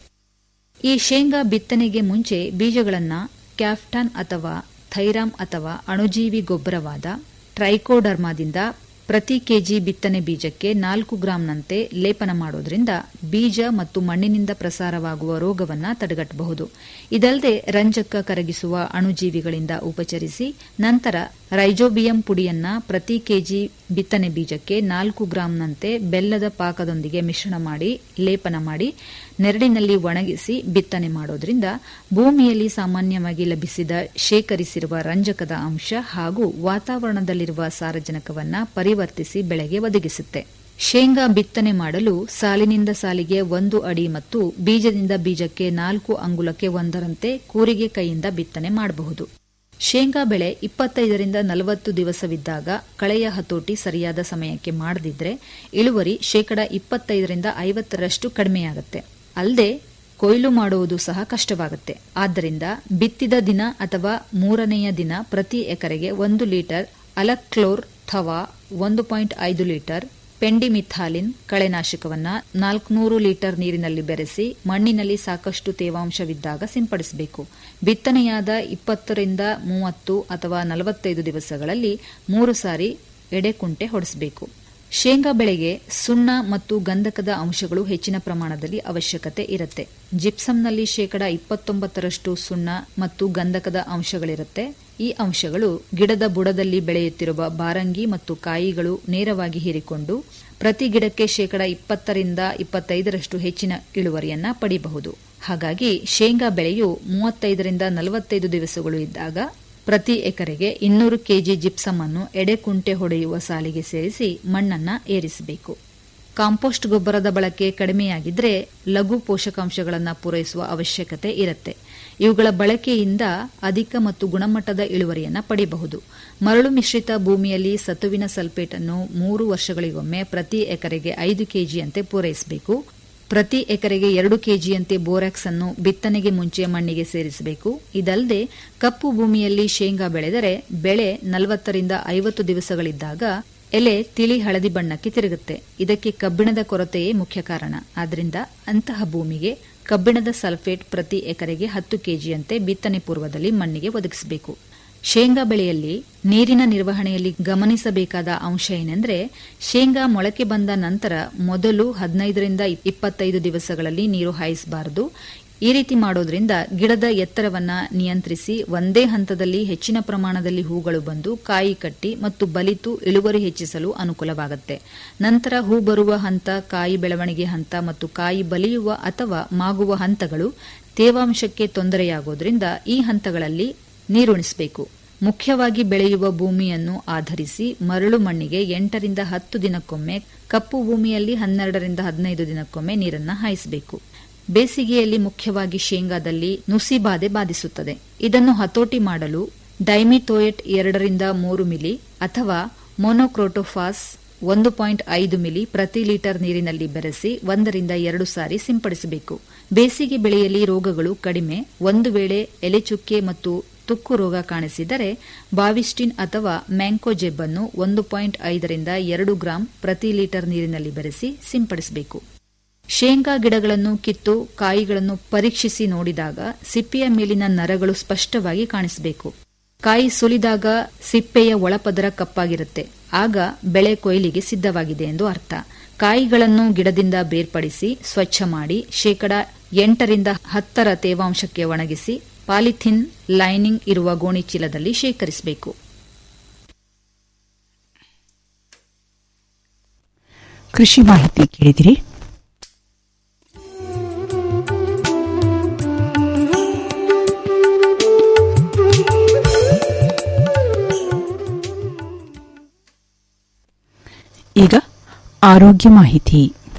ಈ ಶೇಂಗಾ ಬಿತ್ತನೆಗೆ ಮುಂಚೆ ಬೀಜಗಳನ್ನು ಕ್ಯಾಫ್ಟಾನ್ ಅಥವಾ ಥೈರಾಮ್ ಅಥವಾ ಅಣುಜೀವಿ ಗೊಬ್ಬರವಾದ ಟ್ರೈಕೋಡರ್ಮಾದಿಂದ ಪ್ರತಿ ಕೆಜಿ ಬಿತ್ತನೆ ಬೀಜಕ್ಕೆ ನಾಲ್ಕು ಗ್ರಾಂನಂತೆ ಲೇಪನ ಮಾಡೋದ್ರಿಂದ ಬೀಜ ಮತ್ತು ಮಣ್ಣಿನಿಂದ ಪ್ರಸಾರವಾಗುವ ರೋಗವನ್ನು ತಡೆಗಟ್ಟಬಹುದು ಇದಲ್ಲದೆ ರಂಜಕ ಕರಗಿಸುವ ಅಣುಜೀವಿಗಳಿಂದ ಉಪಚರಿಸಿ ನಂತರ ರೈಜೋಬಿಯಂ ಪುಡಿಯನ್ನ ಪ್ರತಿ ಕೆಜಿ ಬಿತ್ತನೆ ಬೀಜಕ್ಕೆ ನಾಲ್ಕು ಗ್ರಾಂನಂತೆ ಬೆಲ್ಲದ ಪಾಕದೊಂದಿಗೆ ಮಿಶ್ರಣ ಮಾಡಿ ಲೇಪನ ಮಾಡಿ ನೆರಳಿನಲ್ಲಿ ಒಣಗಿಸಿ ಬಿತ್ತನೆ ಮಾಡೋದ್ರಿಂದ ಭೂಮಿಯಲ್ಲಿ ಸಾಮಾನ್ಯವಾಗಿ ಲಭಿಸಿದ ಶೇಖರಿಸಿರುವ ರಂಜಕದ ಅಂಶ ಹಾಗೂ ವಾತಾವರಣದಲ್ಲಿರುವ ಸಾರಜನಕವನ್ನ ಪರಿವರ್ತಿಸಿ ಬೆಳೆಗೆ ಒದಗಿಸುತ್ತೆ ಶೇಂಗಾ ಬಿತ್ತನೆ ಮಾಡಲು ಸಾಲಿನಿಂದ ಸಾಲಿಗೆ ಒಂದು ಅಡಿ ಮತ್ತು ಬೀಜದಿಂದ ಬೀಜಕ್ಕೆ ನಾಲ್ಕು ಅಂಗುಲಕ್ಕೆ ಒಂದರಂತೆ ಕೂರಿಗೆ ಕೈಯಿಂದ ಬಿತ್ತನೆ ಮಾಡಬಹುದು ಶೇಂಗಾ ಬೆಳೆ ಇಪ್ಪತ್ತೈದರಿಂದ ನಲವತ್ತು ದಿವಸವಿದ್ದಾಗ ಕಳೆಯ ಹತೋಟಿ ಸರಿಯಾದ ಸಮಯಕ್ಕೆ ಮಾಡದಿದ್ರೆ ಇಳುವರಿ ಶೇಕಡ ಇಪ್ಪತ್ತೈದರಿಂದ ಐವತ್ತರಷ್ಟು ಕಡಿಮೆಯಾಗುತ್ತೆ ಅಲ್ಲದೆ ಕೊಯ್ಲು ಮಾಡುವುದು ಸಹ ಕಷ್ಟವಾಗುತ್ತೆ ಆದ್ದರಿಂದ ಬಿತ್ತಿದ ದಿನ ಅಥವಾ ಮೂರನೆಯ ದಿನ ಪ್ರತಿ ಎಕರೆಗೆ ಒಂದು ಲೀಟರ್ ಅಲಕ್ಲೋರ್ ಥವಾ ಒಂದು ಪಾಯಿಂಟ್ ಐದು ಲೀಟರ್ ಪೆಂಡಿಮಿಥಾಲಿನ್ ಕಳೆನಾಶಕವನ್ನ ನಾಲ್ಕುನೂರು ಲೀಟರ್ ನೀರಿನಲ್ಲಿ ಬೆರೆಸಿ ಮಣ್ಣಿನಲ್ಲಿ ಸಾಕಷ್ಟು ತೇವಾಂಶವಿದ್ದಾಗ ಸಿಂಪಡಿಸಬೇಕು ಬಿತ್ತನೆಯಾದ ಇಪ್ಪತ್ತರಿಂದ ಮೂವತ್ತು ಅಥವಾ ನಲವತ್ತೈದು ದಿವಸಗಳಲ್ಲಿ ಮೂರು ಸಾರಿ ಎಡೆಕುಂಟೆ ಹೊಡೆಸಬೇಕು ಶೇಂಗಾ ಬೆಳೆಗೆ ಸುಣ್ಣ ಮತ್ತು ಗಂಧಕದ ಅಂಶಗಳು ಹೆಚ್ಚಿನ ಪ್ರಮಾಣದಲ್ಲಿ ಅವಶ್ಯಕತೆ ಇರುತ್ತೆ ಜಿಪ್ಸಂನಲ್ಲಿ ಶೇಕಡ ಇಪ್ಪತ್ತೊಂಬತ್ತರಷ್ಟು ಸುಣ್ಣ ಮತ್ತು ಗಂಧಕದ ಅಂಶಗಳಿರುತ್ತೆ ಈ ಅಂಶಗಳು ಗಿಡದ ಬುಡದಲ್ಲಿ ಬೆಳೆಯುತ್ತಿರುವ ಬಾರಂಗಿ ಮತ್ತು ಕಾಯಿಗಳು ನೇರವಾಗಿ ಹೀರಿಕೊಂಡು ಪ್ರತಿ ಗಿಡಕ್ಕೆ ಶೇಕಡ ಇಪ್ಪತ್ತರಿಂದ ಇಪ್ಪತ್ತೈದರಷ್ಟು ಹೆಚ್ಚಿನ ಇಳುವರಿಯನ್ನ ಪಡೆಯಬಹುದು ಹಾಗಾಗಿ ಶೇಂಗಾ ಬೆಳೆಯು ಮೂವತ್ತೈದರಿಂದ ನಲವತ್ತೈದು ದಿವಸಗಳು ಇದ್ದಾಗ ಪ್ರತಿ ಎಕರೆಗೆ ಇನ್ನೂರು ಕೆಜಿ ಜಿಪ್ಸಮ್ ಅನ್ನು ಎಡೆಕುಂಟೆ ಹೊಡೆಯುವ ಸಾಲಿಗೆ ಸೇರಿಸಿ ಮಣ್ಣನ್ನ ಏರಿಸಬೇಕು ಕಾಂಪೋಸ್ಟ್ ಗೊಬ್ಬರದ ಬಳಕೆ ಕಡಿಮೆಯಾಗಿದ್ರೆ ಲಘು ಪೋಷಕಾಂಶಗಳನ್ನು ಪೂರೈಸುವ ಅವಶ್ಯಕತೆ ಇರುತ್ತೆ ಇವುಗಳ ಬಳಕೆಯಿಂದ ಅಧಿಕ ಮತ್ತು ಗುಣಮಟ್ಟದ ಇಳುವರಿಯನ್ನು ಪಡೆಯಬಹುದು ಮರಳು ಮಿಶ್ರಿತ ಭೂಮಿಯಲ್ಲಿ ಸತುವಿನ ಸಲ್ಫೇಟ್ ಅನ್ನು ಮೂರು ವರ್ಷಗಳಿಗೊಮ್ಮೆ ಪ್ರತಿ ಎಕರೆಗೆ ಐದು ಕೆಜಿಯಂತೆ ಪೂರೈಸಬೇಕು ಪ್ರತಿ ಎಕರೆಗೆ ಎರಡು ಕೆಜಿಯಂತೆ ಬೋರಾಕ್ಸ್ ಅನ್ನು ಬಿತ್ತನೆಗೆ ಮುಂಚೆ ಮಣ್ಣಿಗೆ ಸೇರಿಸಬೇಕು ಇದಲ್ಲದೆ ಕಪ್ಪು ಭೂಮಿಯಲ್ಲಿ ಶೇಂಗಾ ಬೆಳೆದರೆ ಬೆಳೆ ನಲವತ್ತರಿಂದ ಐವತ್ತು ದಿವಸಗಳಿದ್ದಾಗ ಎಲೆ ತಿಳಿ ಹಳದಿ ಬಣ್ಣಕ್ಕೆ ತಿರುಗುತ್ತೆ ಇದಕ್ಕೆ ಕಬ್ಬಿಣದ ಕೊರತೆಯೇ ಮುಖ್ಯ ಕಾರಣ ಆದ್ದರಿಂದ ಅಂತಹ ಭೂಮಿಗೆ ಕಬ್ಬಿಣದ ಸಲ್ಫೇಟ್ ಪ್ರತಿ ಎಕರೆಗೆ ಹತ್ತು ಕೆಜಿಯಂತೆ ಬಿತ್ತನೆ ಪೂರ್ವದಲ್ಲಿ ಮಣ್ಣಿಗೆ ಒದಗಿಸಬೇಕು ಶೇಂಗಾ ಬೆಳೆಯಲ್ಲಿ ನೀರಿನ ನಿರ್ವಹಣೆಯಲ್ಲಿ ಗಮನಿಸಬೇಕಾದ ಅಂಶ ಏನೆಂದರೆ ಶೇಂಗಾ ಮೊಳಕೆ ಬಂದ ನಂತರ ಮೊದಲು ಹದಿನೈದರಿಂದ ಇಪ್ಪತ್ತೈದು ದಿವಸಗಳಲ್ಲಿ ನೀರು ಹಾಯಿಸಬಾರದು ಈ ರೀತಿ ಮಾಡೋದ್ರಿಂದ ಗಿಡದ ಎತ್ತರವನ್ನ ನಿಯಂತ್ರಿಸಿ ಒಂದೇ ಹಂತದಲ್ಲಿ ಹೆಚ್ಚಿನ ಪ್ರಮಾಣದಲ್ಲಿ ಹೂಗಳು ಬಂದು ಕಾಯಿ ಕಟ್ಟಿ ಮತ್ತು ಬಲಿತು ಇಳುವರಿ ಹೆಚ್ಚಿಸಲು ಅನುಕೂಲವಾಗುತ್ತೆ ನಂತರ ಹೂ ಬರುವ ಹಂತ ಕಾಯಿ ಬೆಳವಣಿಗೆ ಹಂತ ಮತ್ತು ಕಾಯಿ ಬಲಿಯುವ ಅಥವಾ ಮಾಗುವ ಹಂತಗಳು ತೇವಾಂಶಕ್ಕೆ ತೊಂದರೆಯಾಗೋದ್ರಿಂದ ಈ ಹಂತಗಳಲ್ಲಿ ನೀರುಣಿಸಬೇಕು ಮುಖ್ಯವಾಗಿ ಬೆಳೆಯುವ ಭೂಮಿಯನ್ನು ಆಧರಿಸಿ ಮರಳು ಮಣ್ಣಿಗೆ ಎಂಟರಿಂದ ಹತ್ತು ದಿನಕ್ಕೊಮ್ಮೆ ಕಪ್ಪು ಭೂಮಿಯಲ್ಲಿ ಹನ್ನೆರಡರಿಂದ ಹದಿನೈದು ದಿನಕ್ಕೊಮ್ಮೆ ನೀರನ್ನು ಹಾಯಿಸಬೇಕು ಬೇಸಿಗೆಯಲ್ಲಿ ಮುಖ್ಯವಾಗಿ ಶೇಂಗಾದಲ್ಲಿ ನುಸಿ ಬಾಧೆ ಬಾಧಿಸುತ್ತದೆ ಇದನ್ನು ಹತೋಟಿ ಮಾಡಲು ಡೈಮಿಥೋಯೆಟ್ ಎರಡರಿಂದ ಮೂರು ಮಿಲಿ ಅಥವಾ ಮೊನೊಕ್ರೋಟೋಫಾಸ್ ಒಂದು ಪಾಯಿಂಟ್ ಐದು ಮಿಲಿ ಪ್ರತಿ ಲೀಟರ್ ನೀರಿನಲ್ಲಿ ಬೆರೆಸಿ ಒಂದರಿಂದ ಎರಡು ಸಾರಿ ಸಿಂಪಡಿಸಬೇಕು ಬೇಸಿಗೆ ಬೆಳೆಯಲ್ಲಿ ರೋಗಗಳು ಕಡಿಮೆ ಒಂದು ವೇಳೆ ಎಲೆಚುಕ್ಕೆ ಮತ್ತು ತುಕ್ಕು ರೋಗ ಕಾಣಿಸಿದರೆ ಬಾವಿಸ್ಟಿನ್ ಅಥವಾ ಮ್ಯಾಂಕೋಜೆಬ್ ಅನ್ನು ಒಂದು ಪಾಯಿಂಟ್ ಐದರಿಂದ ಎರಡು ಗ್ರಾಂ ಪ್ರತಿ ಲೀಟರ್ ನೀರಿನಲ್ಲಿ ಬೆರೆಸಿ ಸಿಂಪಡಿಸಬೇಕು ಶೇಂಗಾ ಗಿಡಗಳನ್ನು ಕಿತ್ತು ಕಾಯಿಗಳನ್ನು ಪರೀಕ್ಷಿಸಿ ನೋಡಿದಾಗ ಸಿಪ್ಪೆಯ ಮೇಲಿನ ನರಗಳು ಸ್ಪಷ್ಟವಾಗಿ ಕಾಣಿಸಬೇಕು ಕಾಯಿ ಸುಲಿದಾಗ ಸಿಪ್ಪೆಯ ಒಳಪದರ ಕಪ್ಪಾಗಿರುತ್ತೆ ಆಗ ಬೆಳೆ ಕೊಯ್ಲಿಗೆ ಸಿದ್ಧವಾಗಿದೆ ಎಂದು ಅರ್ಥ ಕಾಯಿಗಳನ್ನು ಗಿಡದಿಂದ ಬೇರ್ಪಡಿಸಿ ಸ್ವಚ್ಛ ಮಾಡಿ ಶೇಕಡ ಎಂಟರಿಂದ ಹತ್ತರ ತೇವಾಂಶಕ್ಕೆ ಒಣಗಿಸಿ ಪಾಲಿಥಿನ್ ಲೈನಿಂಗ್ ಇರುವ ಗೋಣಿಚೀಲದಲ್ಲಿ ಶೇಖರಿಸಬೇಕು ಕೃಷಿ ಮಾಹಿತಿ ಕೇಳಿದಿರಿ ಈಗ ಆರೋಗ್ಯ ಮಾಹಿತಿ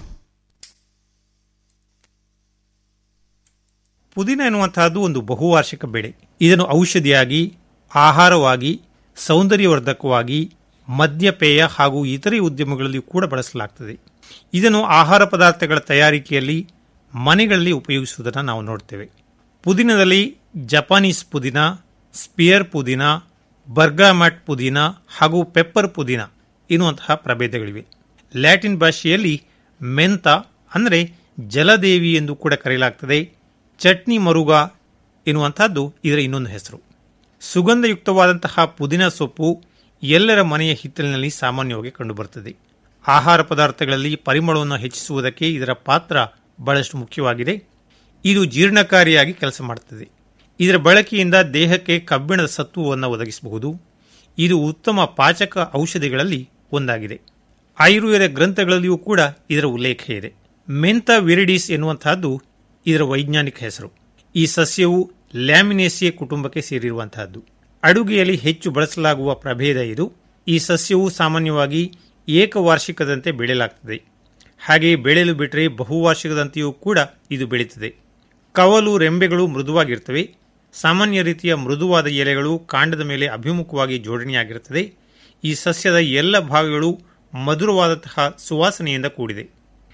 ಪುದೀನ ಎನ್ನುವಂತಹದ್ದು ಒಂದು ಬಹುವಾರ್ಷಿಕ ಬೆಳೆ ಇದನ್ನು ಔಷಧಿಯಾಗಿ ಆಹಾರವಾಗಿ ಸೌಂದರ್ಯವರ್ಧಕವಾಗಿ ಮದ್ಯಪೇಯ ಹಾಗೂ ಇತರೆ ಉದ್ಯಮಗಳಲ್ಲಿ ಕೂಡ ಬಳಸಲಾಗ್ತದೆ ಇದನ್ನು ಆಹಾರ ಪದಾರ್ಥಗಳ ತಯಾರಿಕೆಯಲ್ಲಿ ಮನೆಗಳಲ್ಲಿ ಉಪಯೋಗಿಸುವುದನ್ನು ನಾವು ನೋಡ್ತೇವೆ ಪುದೀನದಲ್ಲಿ ಜಪಾನೀಸ್ ಪುದೀನ ಸ್ಪಿಯರ್ ಪುದೀನ ಬರ್ಗಾಮಟ್ ಪುದೀನ ಹಾಗೂ ಪೆಪ್ಪರ್ ಪುದೀನ ಎನ್ನುವಂತಹ ಪ್ರಭೇದಗಳಿವೆ ಲ್ಯಾಟಿನ್ ಭಾಷೆಯಲ್ಲಿ ಮೆಂತ ಅಂದರೆ ಜಲದೇವಿ ಎಂದು ಕೂಡ ಕರೆಯಲಾಗ್ತದೆ ಚಟ್ನಿ ಮರುಗ ಎನ್ನುವಂತಹದ್ದು ಇದರ ಇನ್ನೊಂದು ಹೆಸರು ಸುಗಂಧಯುಕ್ತವಾದಂತಹ ಪುದೀನ ಸೊಪ್ಪು ಎಲ್ಲರ ಮನೆಯ ಹಿತ್ತಲಿನಲ್ಲಿ ಸಾಮಾನ್ಯವಾಗಿ ಕಂಡುಬರುತ್ತದೆ ಆಹಾರ ಪದಾರ್ಥಗಳಲ್ಲಿ ಪರಿಮಳವನ್ನು ಹೆಚ್ಚಿಸುವುದಕ್ಕೆ ಇದರ ಪಾತ್ರ ಬಹಳಷ್ಟು ಮುಖ್ಯವಾಗಿದೆ ಇದು ಜೀರ್ಣಕಾರಿಯಾಗಿ ಕೆಲಸ ಮಾಡುತ್ತದೆ ಇದರ ಬಳಕೆಯಿಂದ ದೇಹಕ್ಕೆ ಕಬ್ಬಿಣದ ಸತ್ವವನ್ನು ಒದಗಿಸಬಹುದು ಇದು ಉತ್ತಮ ಪಾಚಕ ಔಷಧಿಗಳಲ್ಲಿ ಒಂದಾಗಿದೆ ಆಯುರ್ವೇದ ಗ್ರಂಥಗಳಲ್ಲಿಯೂ ಕೂಡ ಇದರ ಉಲ್ಲೇಖ ಇದೆ ಮೆಂತ ವಿರಿಡಿಸ್ ಎನ್ನುವಂತಹದ್ದು ಇದರ ವೈಜ್ಞಾನಿಕ ಹೆಸರು ಈ ಸಸ್ಯವು ಲ್ಯಾಮಿನೇಸಿಯೆ ಕುಟುಂಬಕ್ಕೆ ಸೇರಿರುವಂತಹದ್ದು ಅಡುಗೆಯಲ್ಲಿ ಹೆಚ್ಚು ಬಳಸಲಾಗುವ ಪ್ರಭೇದ ಇದು ಈ ಸಸ್ಯವು ಸಾಮಾನ್ಯವಾಗಿ ಏಕವಾರ್ಷಿಕದಂತೆ ಬೆಳೆಯಲಾಗ್ತದೆ ಹಾಗೆಯೇ ಬೆಳೆಯಲು ಬಿಟ್ಟರೆ ಬಹುವಾರ್ಷಿಕದಂತೆಯೂ ಕೂಡ ಇದು ಬೆಳೀತದೆ ಕವಲು ರೆಂಬೆಗಳು ಮೃದುವಾಗಿರ್ತವೆ ಸಾಮಾನ್ಯ ರೀತಿಯ ಮೃದುವಾದ ಎಲೆಗಳು ಕಾಂಡದ ಮೇಲೆ ಅಭಿಮುಖವಾಗಿ ಜೋಡಣೆಯಾಗಿರುತ್ತದೆ ಈ ಸಸ್ಯದ ಎಲ್ಲ ಭಾಗಗಳು ಮಧುರವಾದಂತಹ ಸುವಾಸನೆಯಿಂದ ಕೂಡಿದೆ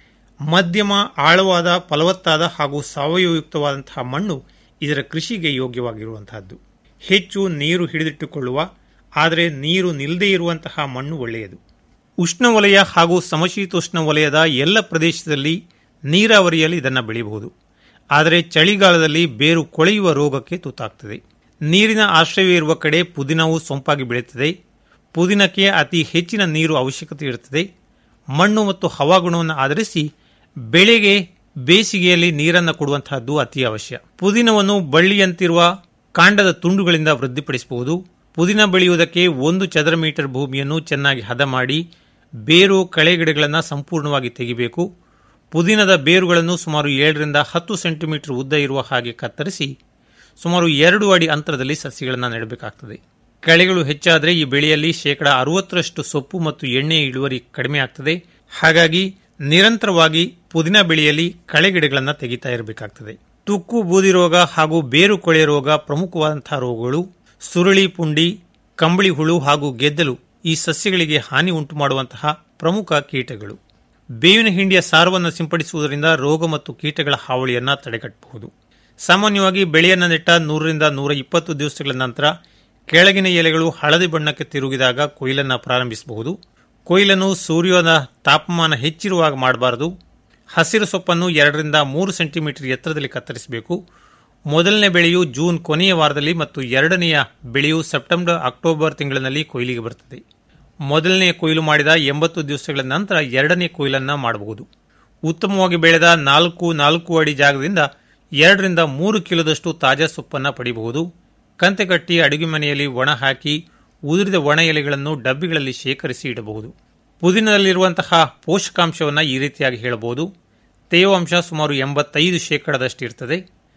ಮಧ್ಯಮ ಆಳವಾದ ಫಲವತ್ತಾದ ಹಾಗೂ ಸಾವಯವಯುಕ್ತವಾದಂತಹ ಮಣ್ಣು ಇದರ ಕೃಷಿಗೆ ಯೋಗ್ಯವಾಗಿರುವಂತಹದ್ದು ಹೆಚ್ಚು ನೀರು ಹಿಡಿದಿಟ್ಟುಕೊಳ್ಳುವ ಆದರೆ ನೀರು ನಿಲ್ಲದೇ ಇರುವಂತಹ ಮಣ್ಣು ಒಳ್ಳೆಯದು ಉಷ್ಣವಲಯ ಹಾಗೂ ಸಮಶೀತೋಷ್ಣ ವಲಯದ ಎಲ್ಲ ಪ್ರದೇಶದಲ್ಲಿ ನೀರಾವರಿಯಲ್ಲಿ ಇದನ್ನು ಬೆಳೆಯಬಹುದು ಆದರೆ ಚಳಿಗಾಲದಲ್ಲಿ ಬೇರು ಕೊಳೆಯುವ ರೋಗಕ್ಕೆ ತುತ್ತಾಗ್ತದೆ ನೀರಿನ ಆಶ್ರಯವಿರುವ ಕಡೆ ಪುದೀನವು ಸೊಂಪಾಗಿ ಬೆಳೆಯುತ್ತದೆ ಪುದೀನಕ್ಕೆ ಅತಿ ಹೆಚ್ಚಿನ ನೀರು ಅವಶ್ಯಕತೆ ಇರುತ್ತದೆ ಮಣ್ಣು ಮತ್ತು ಹವಾಗುಣವನ್ನು ಆಧರಿಸಿ ಬೆಳೆಗೆ ಬೇಸಿಗೆಯಲ್ಲಿ ನೀರನ್ನು ಕೊಡುವಂತಹದ್ದು ಅತಿ ಅವಶ್ಯ ಪುದೀನವನ್ನು ಬಳ್ಳಿಯಂತಿರುವ ಕಾಂಡದ ತುಂಡುಗಳಿಂದ ವೃದ್ಧಿಪಡಿಸಬಹುದು ಪುದೀನ ಬೆಳೆಯುವುದಕ್ಕೆ ಒಂದು ಚದರ ಮೀಟರ್ ಭೂಮಿಯನ್ನು ಚೆನ್ನಾಗಿ ಹದ ಮಾಡಿ ಬೇರು ಕಳೆಗಿಡಗಳನ್ನು ಸಂಪೂರ್ಣವಾಗಿ ತೆಗಿಬೇಕು ಪುದೀನದ ಬೇರುಗಳನ್ನು ಸುಮಾರು ಏಳರಿಂದ ಹತ್ತು ಸೆಂಟಿಮೀಟರ್ ಉದ್ದ ಇರುವ ಹಾಗೆ ಕತ್ತರಿಸಿ ಸುಮಾರು ಎರಡು ಅಡಿ ಅಂತರದಲ್ಲಿ ಸಸಿಗಳನ್ನು ನೆಡಬೇಕಾಗ್ತದೆ ಕಳೆಗಳು ಹೆಚ್ಚಾದರೆ ಈ ಬೆಳೆಯಲ್ಲಿ ಶೇಕಡ ಅರವತ್ತರಷ್ಟು ಸೊಪ್ಪು ಮತ್ತು ಎಣ್ಣೆ ಇಳುವರಿ ಕಡಿಮೆ ಆಗ್ತದೆ ಹಾಗಾಗಿ ನಿರಂತರವಾಗಿ ಪುದೀನ ಬೆಳೆಯಲ್ಲಿ ಕಳೆಗಿಡಗಳನ್ನು ತೆಗಿತಾ ಇರಬೇಕಾಗ್ತದೆ ತುಕ್ಕು ಬೂದಿ ರೋಗ ಹಾಗೂ ಬೇರು ಕೊಳೆ ರೋಗ ಪ್ರಮುಖವಾದಂತಹ ರೋಗಗಳು ಸುರುಳಿ ಪುಂಡಿ ಕಂಬಳಿ ಹುಳು ಹಾಗೂ ಗೆದ್ದಲು ಈ ಸಸ್ಯಗಳಿಗೆ ಹಾನಿ ಉಂಟು ಮಾಡುವಂತಹ ಪ್ರಮುಖ ಕೀಟಗಳು ಬೇವಿನ ಹಿಂಡಿಯ ಸಾರವನ್ನು ಸಿಂಪಡಿಸುವುದರಿಂದ ರೋಗ ಮತ್ತು ಕೀಟಗಳ ಹಾವಳಿಯನ್ನು ತಡೆಗಟ್ಟಬಹುದು ಸಾಮಾನ್ಯವಾಗಿ ಬೆಳೆಯನ್ನು ನೆಟ್ಟ ನೂರರಿಂದ ನೂರ ಇಪ್ಪತ್ತು ದಿವಸಗಳ ನಂತರ ಕೆಳಗಿನ ಎಲೆಗಳು ಹಳದಿ ಬಣ್ಣಕ್ಕೆ ತಿರುಗಿದಾಗ ಕೊಯ್ಲನ್ನು ಪ್ರಾರಂಭಿಸಬಹುದು ಕೊಯ್ಲನ್ನು ಸೂರ್ಯನ ತಾಪಮಾನ ಹೆಚ್ಚಿರುವಾಗ ಮಾಡಬಾರದು ಹಸಿರು ಸೊಪ್ಪನ್ನು ಎರಡರಿಂದ ಮೂರು ಸೆಂಟಿಮೀಟರ್ ಎತ್ತರದಲ್ಲಿ ಕತ್ತರಿಸಬೇಕು ಮೊದಲನೇ ಬೆಳೆಯು ಜೂನ್ ಕೊನೆಯ ವಾರದಲ್ಲಿ ಮತ್ತು ಎರಡನೆಯ ಬೆಳೆಯು ಸೆಪ್ಟೆಂಬರ್ ಅಕ್ಟೋಬರ್ ತಿಂಗಳಿನಲ್ಲಿ ಕೊಯ್ಲಿಗೆ ಬರುತ್ತದೆ ಮೊದಲನೇ ಕೊಯ್ಲು ಮಾಡಿದ ಎಂಬತ್ತು ದಿವಸಗಳ ನಂತರ ಎರಡನೇ ಕೊಯ್ಲನ್ನು ಮಾಡಬಹುದು ಉತ್ತಮವಾಗಿ ಬೆಳೆದ ನಾಲ್ಕು ನಾಲ್ಕು ಅಡಿ ಜಾಗದಿಂದ ಎರಡರಿಂದ ಮೂರು ಕಿಲೋದಷ್ಟು ತಾಜಾ ಸೊಪ್ಪನ್ನು ಪಡೆಯಬಹುದು ಕಂತೆಗಟ್ಟಿ ಅಡುಗೆ ಮನೆಯಲ್ಲಿ ಒಣ ಹಾಕಿ ಉದುರಿದ ಒಣ ಎಲೆಗಳನ್ನು ಡಬ್ಬಿಗಳಲ್ಲಿ ಶೇಖರಿಸಿ ಇಡಬಹುದು ಪುದೀನದಲ್ಲಿರುವಂತಹ ಪೋಷಕಾಂಶವನ್ನು ಈ ರೀತಿಯಾಗಿ ಹೇಳಬಹುದು ತೇವಾಂಶ ಸುಮಾರು ಎಂಬತ್ತೈದು ಶೇಕಡದಷ್ಟು ಇರ್ತದೆ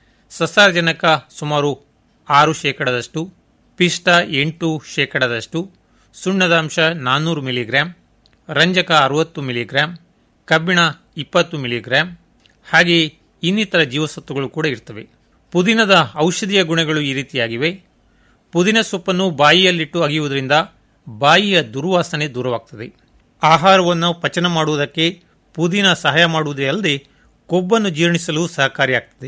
ಸಸಾರಜನಕ ಸುಮಾರು ಆರು ಶೇಕಡದಷ್ಟು ಪಿಷ್ಟ ಎಂಟು ಶೇಕಡದಷ್ಟು ಸುಣ್ಣದ ಅಂಶ ನಾನ್ನೂರು ಮಿಲಿಗ್ರಾಂ ರಂಜಕ ಅರವತ್ತು ಮಿಲಿಗ್ರಾಂ ಕಬ್ಬಿಣ ಇಪ್ಪತ್ತು ಮಿಲಿಗ್ರಾಂ ಹಾಗೆಯೇ ಇನ್ನಿತರ ಜೀವಸತ್ವಗಳು ಕೂಡ ಇರ್ತವೆ ಪುದೀನದ ಔಷಧೀಯ ಗುಣಗಳು ಈ ರೀತಿಯಾಗಿವೆ ಪುದೀನ ಸೊಪ್ಪನ್ನು ಬಾಯಿಯಲ್ಲಿಟ್ಟು ಅಗಿಯುವುದರಿಂದ ಬಾಯಿಯ ದುರ್ವಾಸನೆ ದೂರವಾಗ್ತದೆ ಆಹಾರವನ್ನು ಪಚನ ಮಾಡುವುದಕ್ಕೆ ಪುದೀನ ಸಹಾಯ ಮಾಡುವುದೇ ಅಲ್ಲದೆ ಕೊಬ್ಬನ್ನು ಜೀರ್ಣಿಸಲು ಸಹಕಾರಿಯಾಗ್ತದೆ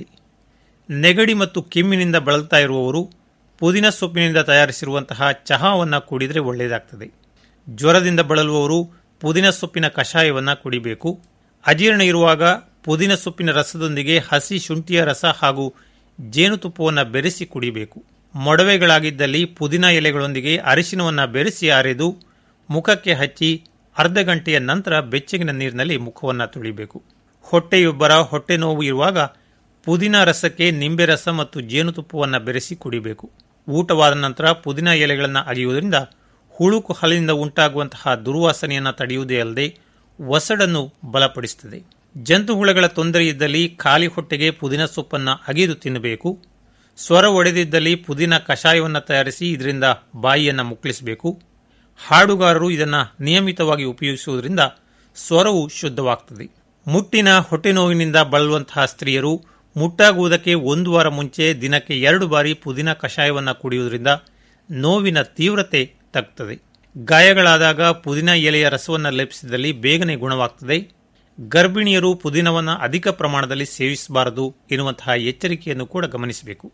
ನೆಗಡಿ ಮತ್ತು ಕೆಮ್ಮಿನಿಂದ ಬಳಲ್ತಾ ಇರುವವರು ಪುದೀನ ಸೊಪ್ಪಿನಿಂದ ತಯಾರಿಸಿರುವಂತಹ ಚಹಾವನ್ನು ಕುಡಿದರೆ ಒಳ್ಳೆಯದಾಗ್ತದೆ ಜ್ವರದಿಂದ ಬಳಲುವವರು ಪುದೀನ ಸೊಪ್ಪಿನ ಕಷಾಯವನ್ನು ಕುಡಿಬೇಕು ಅಜೀರ್ಣ ಇರುವಾಗ ಪುದೀನ ಸೊಪ್ಪಿನ ರಸದೊಂದಿಗೆ ಹಸಿ ಶುಂಠಿಯ ರಸ ಹಾಗೂ ಜೇನುತುಪ್ಪವನ್ನು ಬೆರೆಸಿ ಕುಡಿಬೇಕು ಮೊಡವೆಗಳಾಗಿದ್ದಲ್ಲಿ ಪುದೀನ ಎಲೆಗಳೊಂದಿಗೆ ಅರಿಶಿನವನ್ನು ಬೆರೆಸಿ ಅರೆದು ಮುಖಕ್ಕೆ ಹಚ್ಚಿ ಅರ್ಧ ಗಂಟೆಯ ನಂತರ ಬೆಚ್ಚಗಿನ ನೀರಿನಲ್ಲಿ ಮುಖವನ್ನು ತೊಳಿಬೇಕು ಹೊಟ್ಟೆಯೊಬ್ಬರ ಹೊಟ್ಟೆ ನೋವು ಇರುವಾಗ ಪುದೀನ ರಸಕ್ಕೆ ನಿಂಬೆ ರಸ ಮತ್ತು ಜೇನುತುಪ್ಪವನ್ನು ಬೆರೆಸಿ ಕುಡಿಬೇಕು ಊಟವಾದ ನಂತರ ಪುದೀನ ಎಲೆಗಳನ್ನು ಅಗೆಯುವುದರಿಂದ ಹುಳುಕು ಹಲಿನಿಂದ ಉಂಟಾಗುವಂತಹ ದುರ್ವಾಸನೆಯನ್ನು ತಡೆಯುವುದೇ ಅಲ್ಲದೆ ಒಸಡನ್ನು ಬಲಪಡಿಸುತ್ತದೆ ಜಂತುಹುಳಗಳ ತೊಂದರೆ ಇದ್ದಲ್ಲಿ ಖಾಲಿ ಹೊಟ್ಟೆಗೆ ಪುದೀನ ಸೊಪ್ಪನ್ನು ಅಗೆದು ತಿನ್ನಬೇಕು ಸ್ವರ ಒಡೆದಿದ್ದಲ್ಲಿ ಪುದೀನ ಕಷಾಯವನ್ನು ತಯಾರಿಸಿ ಇದರಿಂದ ಬಾಯಿಯನ್ನು ಮುಕ್ಕಳಿಸಬೇಕು ಹಾಡುಗಾರರು ಇದನ್ನು ನಿಯಮಿತವಾಗಿ ಉಪಯೋಗಿಸುವುದರಿಂದ ಸ್ವರವು ಶುದ್ಧವಾಗ್ತದೆ ಮುಟ್ಟಿನ ಹೊಟ್ಟೆ ನೋವಿನಿಂದ ಬಳಲುವಂತಹ ಸ್ತ್ರೀಯರು ಮುಟ್ಟಾಗುವುದಕ್ಕೆ ಒಂದು ವಾರ ಮುಂಚೆ ದಿನಕ್ಕೆ ಎರಡು ಬಾರಿ ಪುದೀನ ಕಷಾಯವನ್ನು ಕುಡಿಯುವುದರಿಂದ ನೋವಿನ ತೀವ್ರತೆ ತಗ್ತದೆ ಗಾಯಗಳಾದಾಗ ಪುದೀನ ಎಲೆಯ ರಸವನ್ನು ಲೇಪಿಸಿದಲ್ಲಿ ಬೇಗನೆ ಗುಣವಾಗ್ತದೆ ಗರ್ಭಿಣಿಯರು ಪುದೀನವನ್ನು ಅಧಿಕ ಪ್ರಮಾಣದಲ್ಲಿ ಸೇವಿಸಬಾರದು ಎನ್ನುವಂತಹ ಎಚ್ಚರಿಕೆಯನ್ನು ಕೂಡ ಗಮನಿಸಬೇಕು